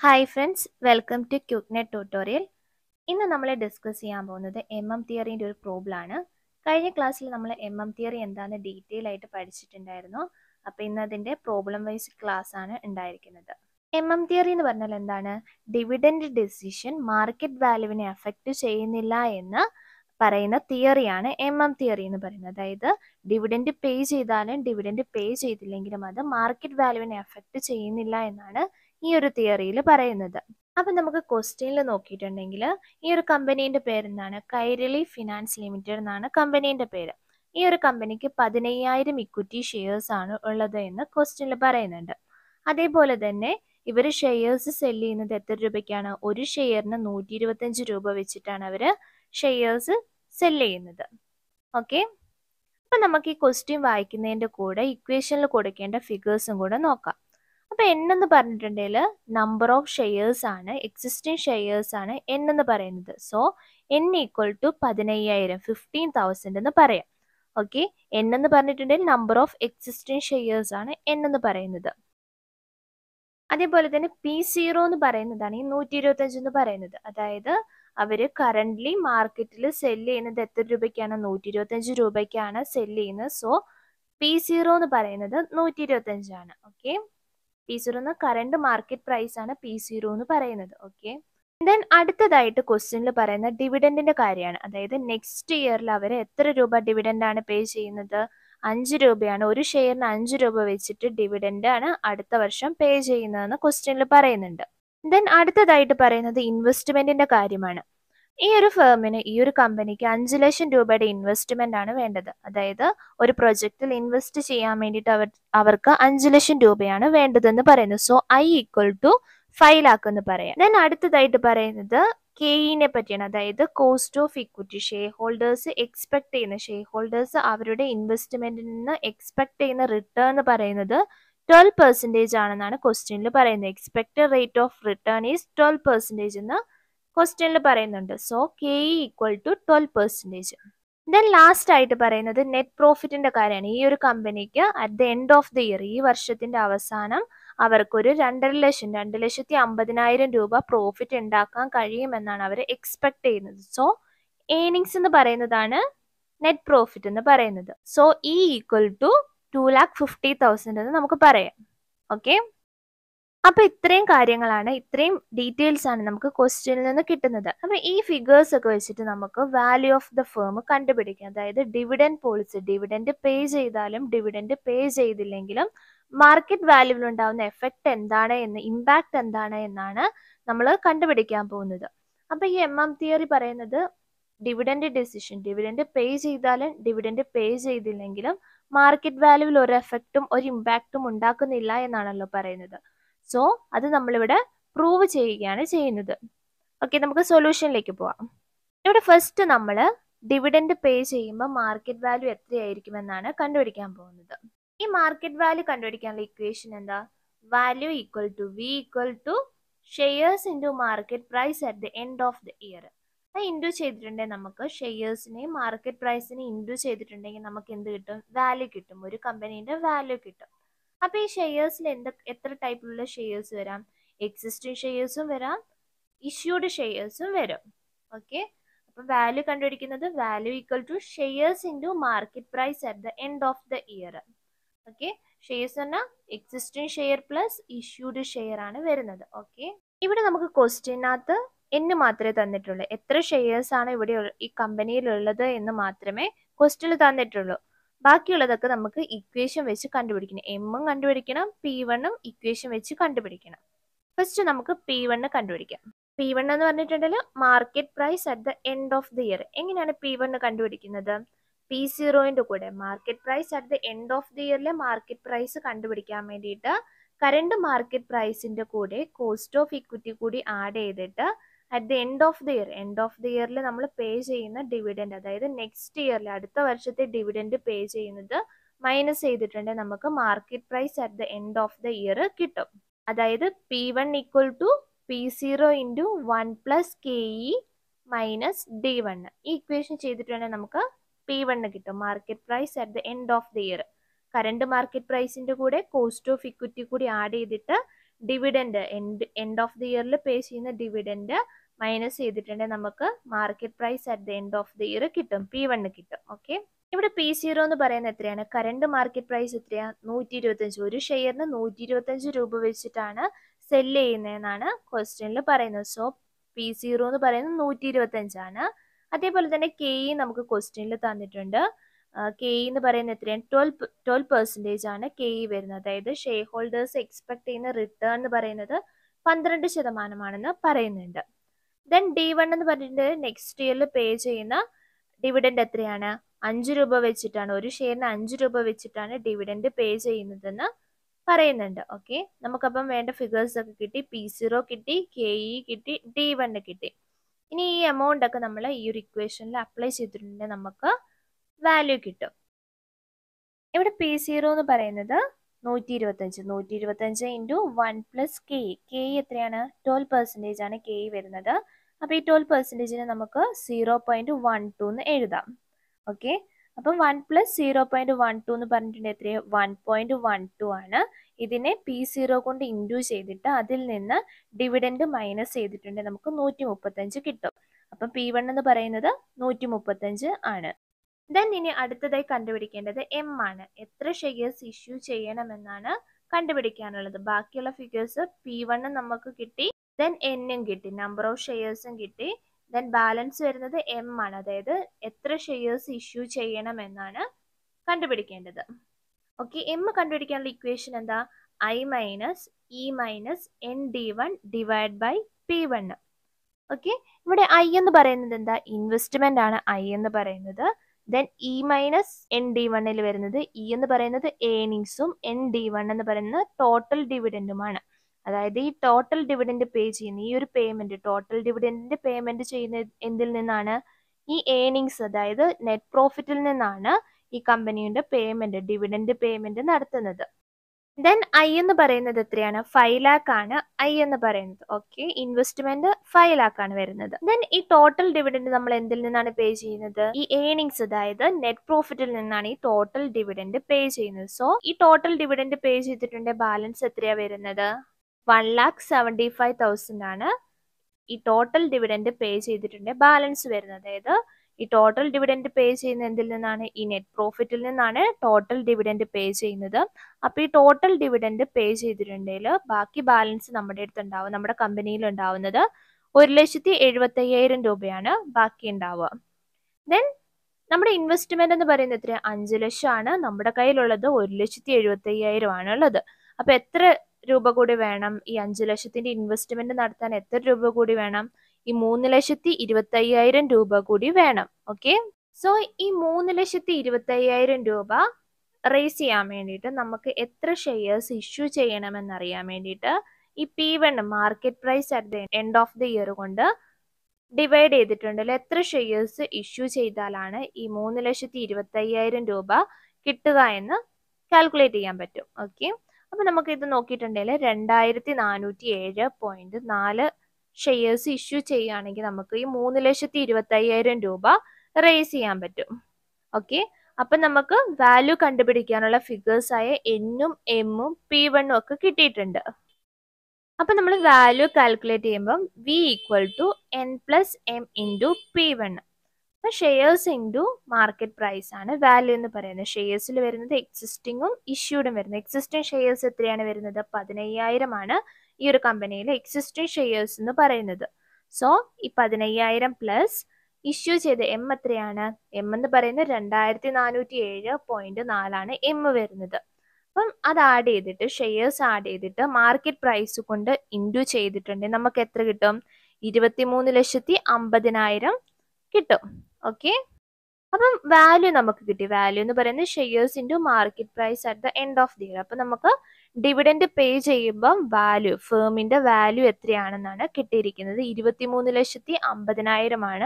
hi friends welcome to ക്യൂക്നെറ്റ് tutorial ഇന്ന് നമ്മൾ ഡിസ്കസ് ചെയ്യാൻ പോകുന്നത് എം എം തിയറിൻ്റെ ഒരു പ്രോബ്ലം ആണ് കഴിഞ്ഞ ക്ലാസ്സിൽ നമ്മൾ എം എം തിയറി എന്താണെന്ന് ഡീറ്റെയിൽ ആയിട്ട് പഠിച്ചിട്ടുണ്ടായിരുന്നു അപ്പോൾ ഇന്ന് അതിൻ്റെ പ്രോബ്ലം വൈസ് ക്ലാസ് ആണ് ഉണ്ടായിരിക്കുന്നത് എം എം തിയറി എന്ന് പറഞ്ഞാൽ എന്താണ് ഡിവിഡൻഡ് ഡിസിഷൻ മാർക്കറ്റ് വാല്യൂവിനെ അഫക്റ്റ് ചെയ്യുന്നില്ല എന്ന് പറയുന്ന തിയറിയാണ് എം എം തിയറി എന്ന് പറയുന്നത് അതായത് ഡിവിഡൻഡ് പേ ചെയ്താലും ഡിവിഡൻഡ് പേ ചെയ്തില്ലെങ്കിലും അത് മാർക്കറ്റ് വാല്യൂവിനെ അഫക്റ്റ് ചെയ്യുന്നില്ല എന്നാണ് ഈ ഒരു തിയറിയിൽ പറയുന്നത് അപ്പൊ നമുക്ക് ക്വസ്റ്റ്യനിൽ നോക്കിയിട്ടുണ്ടെങ്കിൽ ഈ ഒരു കമ്പനീന്റെ പേരെന്താണ് കൈരളി ഫിനാൻസ് ലിമിറ്റഡ് എന്നാണ് കമ്പനീന്റെ പേര് ഈ ഒരു കമ്പനിക്ക് പതിനയ്യായിരം ഇക്വിറ്റി ഷെയർസ് ആണ് ഉള്ളത് എന്ന് ക്വസ്റ്റ്യനിൽ പറയുന്നുണ്ട് അതേപോലെ തന്നെ ഇവർ ഷെയർസ് സെല് ചെയ്യുന്നത് എത്ര രൂപയ്ക്കാണ് ഒരു ഷെയറിന് നൂറ്റി ഇരുപത്തഞ്ച് രൂപ വെച്ചിട്ടാണ് അവർ ഷെയർസ് സെല് ചെയ്യുന്നത് ഓക്കെ അപ്പൊ നമുക്ക് ഈ ക്വസ്റ്റ്യൻ വായിക്കുന്നതിന്റെ കൂടെ ഇക്വേഷനിൽ കൊടുക്കേണ്ട ഫിഗേഴ്സും കൂടെ നോക്കാം അപ്പൊ എൻ എന്ന് പറഞ്ഞിട്ടുണ്ടെങ്കിൽ നമ്പർ ഓഫ് ഷെയർസ് ആണ് എക്സിസ്റ്റിംഗ് ഷെയർസ് ആണ് എൻ എന്ന് പറയുന്നത് സോ എൻ ഈക്വൽ ടു പതിനയ്യായിരം ഫിഫ്റ്റീൻ തൗസൻഡ് എന്ന് പറയാം ഓക്കെ എൻ എന്ന് പറഞ്ഞിട്ടുണ്ടെങ്കിൽ നമ്പർ ഓഫ് എക്സിസ്റ്റിംഗ് ഷെയർസ് ആണ് എൻ എന്ന് പറയുന്നത് അതേപോലെ തന്നെ പി സീറോ എന്ന് പറയുന്നതാണ് ഈ നൂറ്റി ഇരുപത്തഞ്ച് എന്ന് പറയുന്നത് അതായത് അവര് കറന്റ്ലി മാർക്കറ്റിൽ സെല് ചെയ്യുന്നത് എത്ര രൂപയ്ക്കാണ് നൂറ്റി ഇരുപത്തഞ്ച് രൂപയ്ക്കാണ് സെല് ചെയ്യുന്നത് സോ പി സീറോ എന്ന് പറയുന്നത് നൂറ്റി ഇരുപത്തഞ്ചാണ് ഓക്കെ പി സീറോ എന്ന് കറണ്ട് മാർക്കറ്റ് പ്രൈസ് ആണ് പി സീറോ എന്ന് പറയുന്നത് ഓക്കെ ദെൻ അടുത്തതായിട്ട് ക്വസ്റ്റ്യനിൽ പറയുന്ന ഡിവിഡൻഡിന്റെ കാര്യമാണ് അതായത് നെക്സ്റ്റ് ഇയറിൽ അവർ എത്ര രൂപ ഡിവിഡൻഡ് ആണ് പേ ചെയ്യുന്നത് അഞ്ച് രൂപയാണ് ഒരു ഷെയറിന് അഞ്ച് രൂപ വെച്ചിട്ട് ഡിവിഡൻഡ് ആണ് അടുത്ത വർഷം പേ ചെയ്യുന്നതെന്ന് ക്വസ്റ്റ്യനിൽ പറയുന്നുണ്ട് ദെൻ അടുത്തതായിട്ട് പറയുന്നത് ഇൻവെസ്റ്റ്മെന്റിന്റെ കാര്യമാണ് ഈ ഒരു ഫേമിന് ഈ ഒരു കമ്പനിക്ക് അഞ്ച് ലക്ഷം രൂപയുടെ ഇൻവെസ്റ്റ്മെന്റ് ആണ് വേണ്ടത് അതായത് ഒരു പ്രൊജക്റ്റിൽ ഇൻവെസ്റ്റ് ചെയ്യാൻ വേണ്ടിയിട്ട് അവർ അവർക്ക് അഞ്ച് ലക്ഷം രൂപയാണ് വേണ്ടതെന്ന് പറയുന്നു so I equal to five lakh എന്ന് പറയാം ദെൻ അടുത്തതായിട്ട് പറയുന്നത് കെയിനെ പറ്റിയാണ് അതായത് cost of equity shareholders expect ചെയ്യുന്ന ഷെയർ ഹോൾഡേഴ്സ് അവരുടെ ഇൻവെസ്റ്റ്മെന്റിൽ നിന്ന് എക്സ്പെക്ട് ചെയ്യുന്ന റിട്ടേൺ എന്ന് പറയുന്നത് ട്വൽവ് പെർസെൻറ്റേജ് ആണെന്നാണ് ക്വസ്റ്റ്യനിൽ പറയുന്നത് expected rate of return is twelve percentage എന്ന് ക്വസ്റ്റ്യനിൽ പറയുന്നുണ്ട് so K E equal to twelve percentage then last ആയിട്ട് പറയുന്നത് നെറ്റ് പ്രോഫിറ്റിന്റെ കാര്യമാണ് ഈ ഒരു കമ്പനിക്ക് at the end of the year ഈ വർഷത്തിന്റെ അവസാനം അവർക്കൊരു രണ്ടര ലക്ഷം രണ്ട് ലക്ഷത്തി അമ്പതിനായിരം രൂപ പ്രോഫിറ്റ് ഉണ്ടാക്കാൻ കഴിയുമെന്നാണ് അവർ എക്സ്പെക്ട് ചെയ്യുന്നത് സോ ഏണിങ്സ് എന്ന് പറയുന്നതാണ് നെറ്റ് പ്രോഫിറ്റ് എന്ന് പറയുന്നത് so E equal to two lakh fifty thousand എന്ന് നമുക്ക് പറയാം ഓക്കെ അപ്പൊ ഇത്രയും കാര്യങ്ങളാണ് ഇത്രയും ഡീറ്റെയിൽസ് ആണ് നമുക്ക് ക്വസ്റ്റ്യനിൽ നിന്ന് കിട്ടുന്നത് അപ്പൊ ഈ ഫിഗേഴ്സ് ഒക്കെ വെച്ചിട്ട് നമുക്ക് വാല്യൂ ഓഫ് ദ ഫേം കണ്ടുപിടിക്കാം അതായത് ഡിവിഡൻഡ് പോളിസി ഡിവിഡൻഡ് പേ ചെയ്താലും ഡിവിഡൻഡ് പേ ചെയ്തില്ലെങ്കിലും മാർക്കറ്റ് വാല്യൂവിൽ ഉണ്ടാവുന്ന എഫക്റ്റ് എന്താണ് എന്ന് ഇമ്പാക്ട് എന്താണ് എന്നാണ് നമ്മൾ കണ്ടുപിടിക്കാൻ പോകുന്നത് അപ്പൊ ഈ എം എം തിയറി പറയുന്നത് ഡിവിഡൻഡ് ഡിസിഷൻ ഡിവിഡൻഡ് പേ ചെയ്താലും ഡിവിഡൻഡ് പേ ചെയ്തില്ലെങ്കിലും മാർക്കറ്റ് വാല്യൂവിൽ ഒരു എഫക്റ്റും ഒരു ഇമ്പാക്റ്റും ഉണ്ടാക്കുന്നില്ല എന്നാണല്ലോ പറയുന്നത് സോ അത് നമ്മളിവിടെ പ്രൂവ് ചെയ്യുകയാണ് ചെയ്യുന്നത് ഓക്കെ നമുക്ക് സൊല്യൂഷനിലേക്ക് പോവാം ഇവിടെ ഫസ്റ്റ് നമ്മൾ ഡിവിഡൻഡ് പേ ചെയ്യുമ്പോൾ മാർക്കറ്റ് വാല്യൂ എത്രയായിരിക്കും എന്നാണ് കണ്ടുപിടിക്കാൻ പോകുന്നത് ഈ മാർക്കറ്റ് വാല്യൂ കണ്ടുപിടിക്കാനുള്ള ഇക്വേഷൻ എന്താ value equal to V equal to shares into market price at the end of the year അത് ഇൻറ്റു ചെയ്തിട്ടുണ്ടെങ്കിൽ നമുക്ക് ഷെയർസിനെയും മാർക്കറ്റ് പ്രൈസിനെയും ഇൻറ്റു ചെയ്തിട്ടുണ്ടെങ്കിൽ നമുക്ക് എന്ത് കിട്ടും വാല്യൂ കിട്ടും ഒരു കമ്പനീൻ്റെ വാല്യൂ കിട്ടും അപ്പോൾ ഈ ഷെയർസിൽ എന്ത് എത്ര ടൈപ്പിലുള്ള ഷെയർസ് വരാം എക്സിസ്റ്റിംഗ് ഷെയർസും വരാം ഇഷ്യൂഡ് ഷെയർസും വരും ഓക്കെ അപ്പോൾ വാല്യൂ കണ്ടുപിടിക്കുന്നത് value equal to shares into market price at the end of the year okay shares പറഞ്ഞാൽ existing share plus issued share ആണ് വരുന്നത് ഓക്കെ ഇവിടെ നമുക്ക് ക്വസ്റ്റ്യനകത്ത് എന്ന് മാത്രമേ തന്നിട്ടുള്ളൂ എത്ര ഷെയർസ് ആണ് ഇവിടെ ഈ കമ്പനിയിൽ ഉള്ളത് എന്ന് മാത്രമേ ക്വസ്റ്റ്യനിൽ തന്നിട്ടുള്ളൂ ബാക്കിയുള്ളതൊക്കെ നമുക്ക് ഇക്വേഷൻ വെച്ച് കണ്ടുപിടിക്കണം എമ്മും കണ്ടുപിടിക്കണം പി വണ്ണും ഇക്വേഷൻ വെച്ച് കണ്ടുപിടിക്കണം ഫസ്റ്റ് നമുക്ക് പി വണ്ണ് കണ്ടുപിടിക്കാം പി വൺ എന്ന് പറഞ്ഞിട്ടുണ്ടെങ്കിൽ market price at the end of the year എങ്ങനെയാണ് പി വണ്ണ് കണ്ടുപിടിക്കുന്നത് പി സീറോയിൻ്റെ കൂടെ market price at the end of the ഇയറിലെ മാർക്കറ്റ് പ്രൈസ് കണ്ടുപിടിക്കാൻ വേണ്ടിയിട്ട് കറണ്ട് മാർക്കറ്റ് പ്രൈസിൻ്റെ കൂടെ കോസ്റ്റ് ഓഫ് ഇക്വിറ്റി കൂടി ആഡ് ചെയ്തിട്ട് at the end of the year end of the ഇയറിൽ നമ്മൾ പേ ചെയ്യുന്ന ഡിവിഡൻഡ് അതായത് നെക്സ്റ്റ് ഇയറിൽ അടുത്ത വർഷത്തെ ഡിവിഡൻഡ് പേ ചെയ്യുന്നത് മൈനസ് ചെയ്തിട്ടുണ്ടെങ്കിൽ നമുക്ക് market price at the end of the year കിട്ടും അതായത് P one equal to P zero into one plus K E minus D one ഈ ഇക്വേഷൻ ചെയ്തിട്ടുണ്ടെങ്കിൽ നമുക്ക് പി വണ്ണ് കിട്ടും market price at the end of the year current market പ്രൈസിൻ്റെ കൂടെ cost of equity കൂടി add ചെയ്തിട്ട് dividend end end of the ഇയറിൽ pay ചെയ്യുന്ന ഡിവിഡൻഡ് മൈനസ് ചെയ്തിട്ടുണ്ടെങ്കിൽ നമുക്ക് market price at the end of the year കിട്ടും പി വണ്ണ് കിട്ടും ഓക്കെ ഇവിടെ പി സീറോ എന്ന് പറയുന്നത് എത്രയാണ് കറണ്ട് മാർക്കറ്റ് പ്രൈസ് എത്രയാ നൂറ്റി ഇരുപത്തഞ്ച് ഒരു ഷെയറിന് നൂറ്റി ഇരുപത്തഞ്ച് രൂപ വെച്ചിട്ടാണ് സെല് ചെയ്യുന്നതെന്നാണ് ക്വസ്റ്റ്യനിൽ പറയുന്നത് സോ പി സീറോ എന്ന് പറയുന്നത് നൂറ്റി ഇരുപത്തഞ്ചാണ് അതേപോലെ തന്നെ കെ ഇ നമുക്ക് ക്വസ്റ്റ്യനിൽ തന്നിട്ടുണ്ട് കെ ഇ എന്ന് പറയുന്നത് എത്രയാണ് ട്വൽവ് ട്വൽവ് പെർസെൻറ്റേജ് ആണ് കെ ഇ വരുന്നത് അതായത് ഷെയർ ഹോൾഡേഴ്സ് എക്സ്പെക്ട് ചെയ്യുന്ന റിട്ടേൺ എന്ന് പറയുന്നത് പന്ത്രണ്ട് ശതമാനമാണെന്ന് പറയുന്നുണ്ട് ദെൻ ഡി വൺ എന്ന് പറഞ്ഞിട്ട് നെക്സ്റ്റ് ഇയറിൽ പേ ചെയ്യുന്ന ഡിവിഡൻഡ് എത്രയാണ് അഞ്ച് രൂപ വെച്ചിട്ടാണ് ഒരു ഷെയറിന് അഞ്ച് രൂപ വെച്ചിട്ടാണ് ഡിവിഡൻഡ് പേ ചെയ്യുന്നതെന്ന് പറയുന്നുണ്ട് ഓക്കെ നമുക്കപ്പം വേണ്ട ഫിഗേഴ്സ് ഒക്കെ കിട്ടി പി സീറോ കിട്ടി കെ ഇ കിട്ടി ഡി വണ്ണ് കിട്ടി ഇനി ഈ എമൗണ്ട് ഒക്കെ നമ്മൾ ഈ ഒരു ഇക്വേഷനിൽ അപ്ലൈ ചെയ്തിട്ടുണ്ടെങ്കിൽ നമുക്ക് വാല്യൂ കിട്ടും ഇവിടെ പി സീറോ എന്ന് പറയുന്നത് നൂറ്റി ഇരുപത്തഞ്ച് നൂറ്റി ഇരുപത്തഞ്ച് into one plus K K എത്രയാണ് ട്വൽവ് പെർസെൻറ്റേജ് ആണ് കെ വരുന്നത് അപ്പോൾ ഈ ട്വൽവ് പെർസെൻറ്റേജിന് നമുക്ക് സീറോ പോയിൻറ്റ് വൺ ടു എന്ന് എഴുതാം ഓക്കെ അപ്പം one plus zero point one two എന്ന് പറഞ്ഞിട്ടുണ്ടെങ്കിൽ എത്രയാണ് വൺ പോയിൻറ്റ് വൺ ടു ആണ് ഇതിനെ പി സീറോ കൊണ്ട് ഇൻഡ്യൂ ചെയ്തിട്ട് അതിൽ നിന്ന് ഡിവിഡൻഡ് മൈനസ് ചെയ്തിട്ടുണ്ടെങ്കിൽ നമുക്ക് നൂറ്റി മുപ്പത്തഞ്ച് കിട്ടും അപ്പം പി വൺ എന്ന് പറയുന്നത് നൂറ്റി മുപ്പത്തഞ്ച് ആണ് ദെൻ ഇനി അടുത്തതായി കണ്ടുപിടിക്കേണ്ടത് എം ആണ് എത്ര ഷെയർസ് ഇഷ്യൂ ചെയ്യണമെന്നാണ് കണ്ടുപിടിക്കാനുള്ളത് ബാക്കിയുള്ള ഫിഗേഴ്സ് പി വണ്ണ് നമുക്ക് കിട്ടി ദെൻ എന്നും കിട്ടി നമ്പർ ഓഫ് ഷെയർസും കിട്ടി ദെൻ ബാലൻസ് വരുന്നത് എം ആണ് അതായത് എത്ര ഷെയർസ് ഇഷ്യൂ ചെയ്യണമെന്നാണ് കണ്ടുപിടിക്കേണ്ടത് ഓക്കെ എം കണ്ടുപിടിക്കാനുള്ള ഇക്വേഷൻ എന്താ I minus E minus N D one divide by P one okay ഇവിടെ ഐ എന്ന് പറയുന്നത് എന്താ ഇൻവെസ്റ്റ്മെന്റ് ആണ് ഐ എന്ന് പറയുന്നത് then E minus N D വണ്ണിൽ വരുന്നത് ഇ എന്ന് പറയുന്നത് ഏണിങ്സും എൻ ഡി വൺ എന്ന് പറയുന്നത് ടോട്ടൽ ഡിവിഡൻറ്റുമാണ് അതായത് ഈ ടോട്ടൽ ഡിവിഡൻഡ് പേ ചെയ്യുന്ന ഈ ഒരു പേയ്മെന്റ് ടോട്ടൽ ഡിവിഡൻഡിന്റെ പേയ്മെന്റ് ചെയ്യുന്ന എന്തിൽ നിന്നാണ് ഈ ഏണിങ്സ് അതായത് നെറ്റ് പ്രോഫിറ്റിൽ നിന്നാണ് ഈ കമ്പനിയുടെ പേയ്മെന്റ് ഡിവിഡൻഡ് പേയ്മെന്റ് നടത്തുന്നത് ദെൻ ഐ എന്ന് പറയുന്നത് എത്രയാണ് ഫൈവ് ലാക്ക് ആണ് ഐ എന്ന് പറയുന്നത് ഓക്കെ ഇൻവെസ്റ്റ്മെന്റ് ഫൈവ് ലാക്ക് ആണ് വരുന്നത് ദെൻ ഈ ടോട്ടൽ ഡിവിഡൻഡ് നമ്മൾ എന്തിൽ നിന്നാണ് പേ ചെയ്യുന്നത് ഈ ഏണിങ്സ് അതായത് നെറ്റ് പ്രോഫിറ്റിൽ നിന്നാണ് ഈ ടോട്ടൽ ഡിവിഡൻഡ് പേ ചെയ്യുന്നത് സോ ഈ ടോട്ടൽ ഡിവിഡൻഡ് പേ ചെയ്തിട്ടുണ്ട് ബാലൻസ് എത്രയാ വരുന്നത് one lakh seventy five thousand ആണ് ഈ ടോട്ടൽ ഡിവിഡൻഡ് പേ ചെയ്തിട്ടുണ്ട് ബാലൻസ് വരുന്നത് അതായത് ഈ ടോട്ടൽ ഡിവിഡൻഡ് പേ ചെയ്യുന്ന എന്തിൽ നിന്നാണ് ഈ നെറ്റ് പ്രോഫിറ്റിൽ നിന്നാണ് ടോട്ടൽ ഡിവിഡൻഡ് പേ ചെയ്യുന്നത് അപ്പോൾ ഈ ടോട്ടൽ ഡിവിഡൻഡ് പേ ചെയ്തിട്ടുണ്ടെങ്കിൽ ബാക്കി ബാലൻസ് നമ്മുടെ അടുത്ത് ഉണ്ടാവും നമ്മുടെ കമ്പനിയിൽ ഉണ്ടാവുന്നത് ഒരു ലക്ഷത്തി എഴുപത്തയ്യായിരം രൂപയാണ് ബാക്കി ഉണ്ടാവുക ദെൻ നമ്മുടെ ഇൻവെസ്റ്റ്മെന്റ് എന്ന് പറയുന്നത് എത്ര അഞ്ച് ലക്ഷമാണ് നമ്മുടെ കയ്യിലുള്ളത് ഒരു ലക്ഷത്തി എഴുപത്തയ്യായിരം ആണ് ഉള്ളത് അപ്പോൾ എത്ര രൂപ കൂടി വേണം ഈ അഞ്ച് ലക്ഷത്തിന്റെ ഇൻവെസ്റ്റ്മെന്റ് നടത്താൻ എത്ര രൂപ കൂടി വേണം ഈ മൂന്ന് ലക്ഷത്തി ഇരുപത്തി അയ്യായിരം രൂപ കൂടി വേണം ഓക്കെ സോ ഈ മൂന്ന് ലക്ഷത്തി ഇരുപത്തി അയ്യായിരം രൂപ റേസ് ചെയ്യാൻ വേണ്ടിയിട്ട് നമുക്ക് എത്ര ഷെയർസ് ഇഷ്യൂ ചെയ്യണമെന്നറിയാൻ വേണ്ടിയിട്ട് ഈ P one market price at the end of the year കൊണ്ട് ഡിവൈഡ് ചെയ്തിട്ടുണ്ടല്ലോ എത്ര ഷെയർസ് ഇഷ്യൂ ചെയ്താലാണ് ഈ മൂന്ന് ലക്ഷത്തി ഇരുപത്തി അയ്യായിരം രൂപ കിട്ടുക എന്ന് കാൽക്കുലേറ്റ് ചെയ്യാൻ പറ്റും ഓക്കെ അപ്പോൾ നമുക്ക് ഇത് നോക്കിയിട്ടുണ്ടെങ്കിൽ രണ്ടായിരത്തി നാനൂറ്റി ഏഴ് പോയിന്റ് നാല് ഷെയർസ് ഇഷ്യൂ ചെയ്യുകയാണെങ്കിൽ നമുക്ക് ഈ മൂന്ന് ലക്ഷത്തി ഇരുപത്തി അയ്യായിരം രൂപ റേസ് ചെയ്യാൻ പറ്റും ഓക്കെ അപ്പം നമുക്ക് വാല്യൂ കണ്ടുപിടിക്കാനുള്ള ഫിഗേഴ്സ് ആയ എന്നും എമ്മും പി വണ്ണും ഒക്കെ കിട്ടിയിട്ടുണ്ട് അപ്പം നമ്മൾ വാല്യൂ കാൽക്കുലേറ്റ് ചെയ്യുമ്പം V equal to N plus M into P one അപ്പം ഷെയർസ് ഇൻറ്റു മാർക്കറ്റ് പ്രൈസ് ആണ് വാല്യൂ എന്ന് പറയുന്നത് ഷെയർസിൽ വരുന്നത് എക്സിസ്റ്റിങ്ങും ഇഷ്യൂഡും വരുന്നത് എക്സിസ്റ്റിംഗ് ഷെയർസ് എത്രയാണ് വരുന്നത് പതിനയ്യായിരം ആണ് ഈ ഒരു കമ്പനിയിൽ എക്സിസ്റ്റിംഗ് ഷെയർസ് എന്ന് പറയുന്നത് സോ ഈ പതിനയ്യായിരം പ്ലസ് ഇഷ്യൂ ചെയ്ത എം എത്രയാണ് എം എന്ന് പറയുന്നത് രണ്ടായിരത്തി നാനൂറ്റി ഏഴ് പോയിന്റ് നാലാണ് എം വരുന്നത് അപ്പം അത് ആഡ് ചെയ്തിട്ട് ഷെയർസ് ആഡ് ചെയ്തിട്ട് മാർക്കറ്റ് പ്രൈസ് കൊണ്ട് ഇൻഡു ചെയ്തിട്ടുണ്ടെങ്കിൽ നമുക്ക് എത്ര കിട്ടും ഇരുപത്തിമൂന്ന് ലക്ഷത്തി അമ്പതിനായിരം കിട്ടും ഓക്കെ അപ്പം വാല്യൂ നമുക്ക് കിട്ടി വാല്യൂ എന്ന് പറയുന്നത് shares into market price at the end of the year അപ്പം നമുക്ക് ഡിവിഡൻഡ് പേ ചെയ്യുമ്പം വാല്യൂ ഫേമിന്റെ വാല്യൂ എത്രയാണെന്നാണ് കിട്ടിയിരിക്കുന്നത് ഇരുപത്തിമൂന്ന് ലക്ഷത്തി അമ്പതിനായിരമാണ്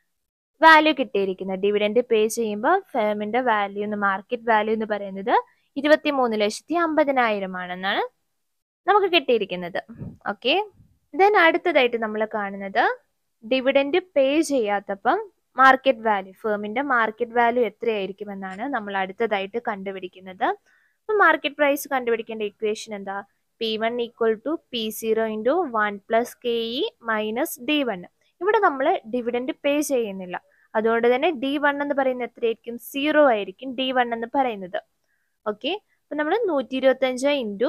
വാല്യൂ കിട്ടിയിരിക്കുന്നത് ഡിവിഡൻഡ് പേ ചെയ്യുമ്പോൾ ഫേമിന്റെ വാല്യൂ എന്ന് മാർക്കറ്റ് വാല്യൂ എന്ന് പറയുന്നത് ഇരുപത്തിമൂന്ന് ലക്ഷത്തി അമ്പതിനായിരമാണെന്നാണ് നമുക്ക് കിട്ടിയിരിക്കുന്നത് ഓക്കെ ദെൻ അടുത്തതായിട്ട് നമ്മൾ കാണുന്നത് ഡിവിഡൻഡ് പേ ചെയ്യാത്തപ്പം മാർക്കറ്റ് വാല്യൂ ഫേമിന്റെ മാർക്കറ്റ് വാല്യൂ എത്രയായിരിക്കും എന്നാണ് നമ്മൾ അടുത്തതായിട്ട് കണ്ടുപിടിക്കുന്നത് അപ്പം മാർക്കറ്റ് പ്രൈസ് കണ്ടുപിടിക്കേണ്ട ഇക്വേഷൻ എന്താ P one equal to P zero into one plus K E minus D one ഇവിടെ നമ്മൾ ഡിവിഡൻഡ് പേ ചെയ്യുന്നില്ല അതുകൊണ്ട് തന്നെ ഡി വൺ എന്ന് പറയുന്നത് എത്രയായിരിക്കും സീറോ ആയിരിക്കും ഡി വൺ എന്ന് പറയുന്നത് ഓക്കെ അപ്പം നമ്മൾ നൂറ്റി ഇരുപത്തഞ്ച് into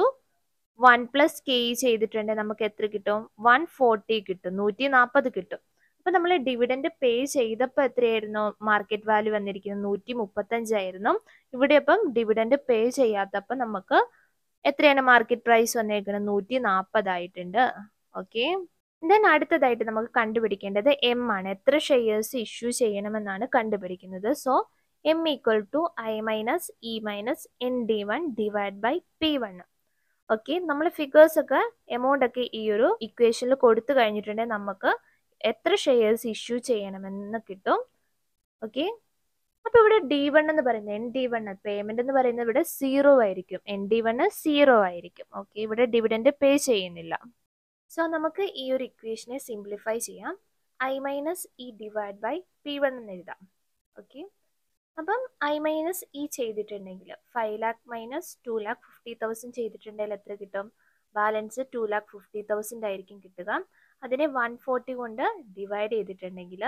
one plus K E ചെയ്തിട്ടുണ്ടെങ്കിൽ നമുക്ക് എത്ര കിട്ടും വൺ ഫോർട്ടി കിട്ടും നൂറ്റി നാൽപ്പത് കിട്ടും അപ്പം നമ്മൾ ഡിവിഡൻഡ് പേ ചെയ്തപ്പോൾ എത്രയായിരുന്നു മാർക്കറ്റ് വാല്യൂ വന്നിരിക്കുന്നത് നൂറ്റി മുപ്പത്തഞ്ചായിരുന്നു ഇവിടെ അപ്പം ഡിവിഡൻഡ് പേ ചെയ്യാത്തപ്പോൾ നമുക്ക് എത്രയാണ് മാർക്കറ്റ് പ്രൈസ് വന്നേക്കുന്നത് നൂറ്റി നാൽപ്പതായിട്ടുണ്ട് ഓക്കെ ദെൻ അടുത്തതായിട്ട് നമുക്ക് കണ്ടുപിടിക്കേണ്ടത് എം ആണ് എത്ര ഷെയർസ് ഇഷ്യൂ ചെയ്യണമെന്നാണ് കണ്ടുപിടിക്കുന്നത് so M equal to I minus E minus N D one divide by P one okay നമ്മൾ ഫിഗേഴ്സ് ഒക്കെ എമൗണ്ട് ഒക്കെ ഈ ഒരു ഇക്വേഷനിൽ കൊടുത്തു കഴിഞ്ഞിട്ടുണ്ടെങ്കിൽ നമുക്ക് എത്ര ഷെയർസ് ഇഷ്യൂ ചെയ്യണമെന്ന് കിട്ടും ഓക്കെ അപ്പോൾ ഇവിടെ ഡി വൺ എന്ന് പറയുന്നത് എൻ ഡി വൺ പേയ്മെന്റ് എന്ന് പറയുന്നത് ഇവിടെ സീറോ ആയിരിക്കും എൻ ഡി വൺ സീറോ ആയിരിക്കും ഓക്കെ ഇവിടെ ഡിവിഡൻഡ് പേ ചെയ്യുന്നില്ല സോ നമുക്ക് ഈ ഒരു ഇക്വേഷനെ സിംപ്ലിഫൈ ചെയ്യാം I minus E divide by P one എന്ന് എഴുതാം ഓക്കെ അപ്പം ഐ മൈനസ് ഇ ചെയ്തിട്ടുണ്ടെങ്കിൽ five lakh minus two lakh fifty thousand ചെയ്തിട്ടുണ്ടെങ്കിൽ എത്ര കിട്ടും balance two lakh fifty thousand ആയിരിക്കും കിട്ടുക അതിനെ വൺ ഫോർട്ടി കൊണ്ട് ഡിവൈഡ് ചെയ്തിട്ടുണ്ടെങ്കിൽ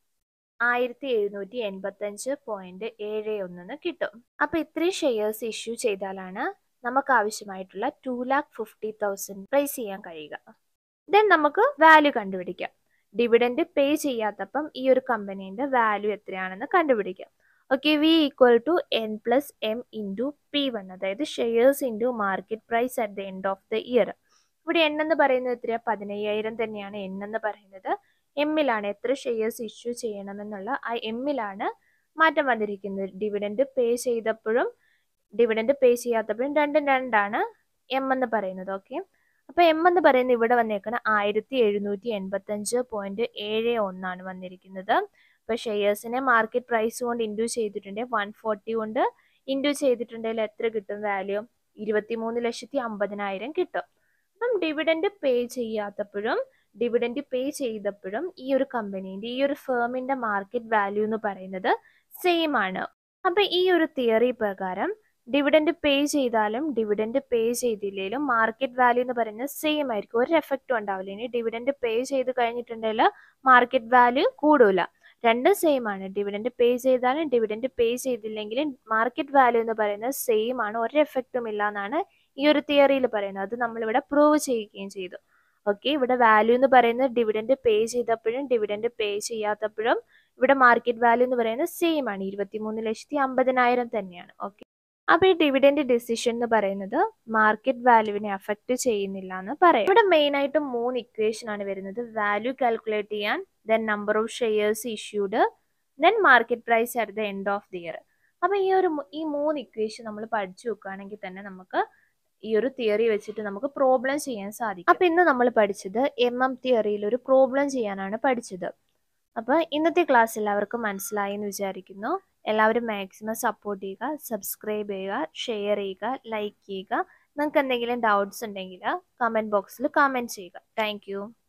ആയിരത്തി എഴുന്നൂറ്റി എൺപത്തഞ്ച് പോയിന്റ് ഏഴ് ഒന്നിന് കിട്ടും അപ്പൊ ഇത്രയും ഷെയർസ് ഇഷ്യൂ ചെയ്താലാണ് നമുക്ക് ആവശ്യമായിട്ടുള്ള two lakh fifty thousand price ചെയ്യാൻ കഴിയുക ദെൻ നമുക്ക് വാല്യൂ കണ്ടുപിടിക്കാം ഡിവിഡൻഡ് പേ ചെയ്യാത്തപ്പം ഈ ഒരു കമ്പനീൻ്റെ വാല്യൂ എത്രയാണെന്ന് കണ്ടുപിടിക്കാം okay V equal to N plus M into P one അതായത് shares into market price at the end of the year ഇവിടെ എൻ എന്ന് പറയുന്നത് എത്രയാണ് പതിനയ്യായിരം തന്നെയാണ് എൻ എന്ന് പറയുന്നത് എമ്മിലാണ് എത്ര ഷെയർസ് ഇഷ്യൂ ചെയ്യണമെന്നുള്ള ആ എമ്മിലാണ് മാറ്റം വന്നിരിക്കുന്നത് ഡിവിഡൻഡ് പേ ചെയ്തപ്പോഴും ഡിവിഡൻഡ് പേ ചെയ്യാത്തപ്പോഴും രണ്ടും രണ്ടാണ് എം എന്ന് പറയുന്നത് ഓക്കെ അപ്പോൾ എം എന്ന് പറയുന്നത് ഇവിടെ വന്നേക്കുന്ന ആയിരത്തി എഴുന്നൂറ്റി എൺപത്തഞ്ച് പോയിന്റ് ഏഴ് ഒന്നാണ് വന്നിരിക്കുന്നത് അപ്പോൾ ഷെയർസിനെ മാർക്കറ്റ് പ്രൈസ് കൊണ്ട് ഇൻഡ്യൂ ചെയ്തിട്ടുണ്ടെങ്കിൽ വൺ ഫോർട്ടി കൊണ്ട് ഇൻഡ്യൂ ചെയ്തിട്ടുണ്ടെങ്കിൽ എത്ര കിട്ടും വാല്യൂ ഇരുപത്തി മൂന്ന് ലക്ഷത്തി അമ്പതിനായിരം കിട്ടും അപ്പം ഡിവിഡൻഡ് പേ ചെയ്യാത്തപ്പോഴും ഡിവിഡൻഡ് പേ ചെയ്തപ്പോഴും ഈ ഒരു കമ്പനീൻ്റെ ഈ ഒരു ഫേമിൻ്റെ മാർക്കറ്റ് വാല്യൂ എന്ന് പറയുന്നത് സെയിം ആണ് അപ്പം ഈ ഒരു തിയറി പ്രകാരം ഡിവിഡൻഡ് പേ ചെയ്താലും ഡിവിഡൻഡ് പേ ചെയ്തില്ലെങ്കിലും മാർക്കറ്റ് വാല്യൂ എന്ന് പറയുന്നത് സെയിം ആയിരിക്കും ഒരു എഫക്റ്റും ഉണ്ടാവില്ല ഇനി ഡിവിഡൻഡ് പേ ചെയ്ത് കഴിഞ്ഞിട്ടുണ്ടെങ്കിൽ മാർക്കറ്റ് വാല്യൂ കൂടൂല രണ്ടും സെയിം ആണ് ഡിവിഡൻഡ് പേ ചെയ്താലും ഡിവിഡൻഡ് പേ ചെയ്തില്ലെങ്കിലും മാർക്കറ്റ് വാല്യൂ എന്ന് പറയുന്നത് സെയിം ആണ് ഒരു എഫക്റ്റും ഇല്ല എന്നാണ് ഈ ഒരു തിയറിയിൽ പറയുന്നത് അത് നമ്മളിവിടെ പ്രൂവ് ചെയ്യുകയും ചെയ്തു ഓക്കെ ഇവിടെ വാല്യൂ എന്ന് പറയുന്നത് ഡിവിഡൻഡ് പേ ചെയ്തപ്പോഴും ഡിവിഡൻഡ് പേ ചെയ്യാത്തപ്പോഴും ഇവിടെ മാർക്കറ്റ് വാല്യൂ എന്ന് പറയുന്നത് സെയിം ആണ് ഇരുപത്തിമൂന്ന് ലക്ഷത്തി അമ്പതിനായിരം തന്നെയാണ് ഓക്കെ അപ്പോൾ ഈ ഡിവിഡൻഡ് ഡിസിഷൻ എന്ന് പറയുന്നത് മാർക്കറ്റ് വാല്യൂവിനെ അഫക്റ്റ് ചെയ്യുന്നില്ല എന്ന് പറയാം ഇവിടെ മെയിൻ ആയിട്ട് മൂന്ന് ഇക്വേഷൻ ആണ് വരുന്നത് വാല്യൂ കാൽക്കുലേറ്റ് ചെയ്യാൻ then number of shares issued then market price at the end of the year അപ്പോൾ ഈ ഒരു ഈ മൂന്ന് ഇക്വേഷൻ നമ്മൾ പഠിച്ചു വെക്കുകയാണെങ്കിൽ തന്നെ നമുക്ക് ഈ ഒരു തിയറി വെച്ചിട്ട് നമുക്ക് പ്രോബ്ലം ചെയ്യാൻ സാധിക്കും അപ്പം ഇന്ന് നമ്മൾ പഠിച്ചത് എം എം തിയറിയിൽ ഒരു പ്രോബ്ലം ചെയ്യാനാണ് പഠിച്ചത് അപ്പോൾ ഇന്നത്തെ ക്ലാസ് എല്ലാവർക്കും മനസ്സിലായി എന്ന് വിചാരിക്കുന്നു എല്ലാവരും മാക്സിമം സപ്പോർട്ട് ചെയ്യുക സബ്സ്ക്രൈബ് ചെയ്യുക ഷെയർ ചെയ്യുക ലൈക്ക് ചെയ്യുക നിങ്ങൾക്ക് എന്തെങ്കിലും ഡൗട്ട്സ് ഉണ്ടെങ്കിൽ കമൻറ്റ് ബോക്സിൽ കമൻറ്റ് ചെയ്യുക താങ്ക്